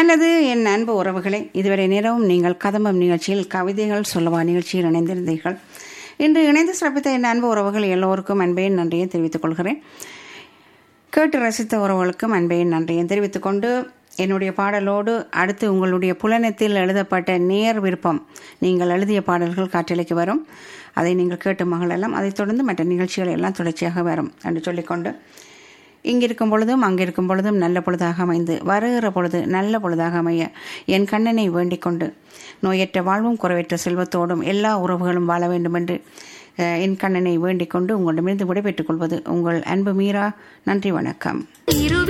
நல்லது என் அன்பு உறவுகளே இதுவரை நேரமும் நீங்கள் கதம்பம் நிகழ்ச்சியில் கவிதைகள் சொல்லவா நிகழ்ச்சியில் இணைந்திருந்தீர்கள் இன்று இணைந்து சிறப்பித்த என் அன்பு உறவுகள் எல்லோருக்கும் அன்பையும் நன்றியை தெரிவித்துக் கொள்கிறேன் கேட்டு ரசித்த உறவுகளுக்கும் அன்பையும் நன்றியும் தெரிவித்துக் கொண்டு என்னுடைய பாடலோடு அடுத்து உங்களுடைய புலனத்தில் எழுதப்பட்ட நேர் விருப்பம் நீங்கள் எழுதிய பாடல்கள் காற்றலைக்கு வரும் அதை நீங்கள் கேட்டு மகளெல்லாம் அதைத் தொடர்ந்து மற்ற நிகழ்ச்சிகள் எல்லாம் தொடர்ச்சியாக வரும் என்று சொல்லிக்கொண்டு இங்கிருக்கும் பொழுதும் அங்கிருக்கும் பொழுதும் நல்ல பொழுதாக அமைந்து வருகிற பொழுது நல்ல பொழுதாக அமைய என் கண்ணனை வேண்டிக் கொண்டு நோயற்ற வாழ்வும் குறைவற்ற செல்வத்தோடும் எல்லா உறவுகளும் வாழ வேண்டும் என்று அஹ், என் கண்ணனை வேண்டிக் கொண்டு உங்களிடமிருந்து விடைபெற்றுக் கொள்வது உங்கள் அன்பு மீரா நன்றி வணக்கம்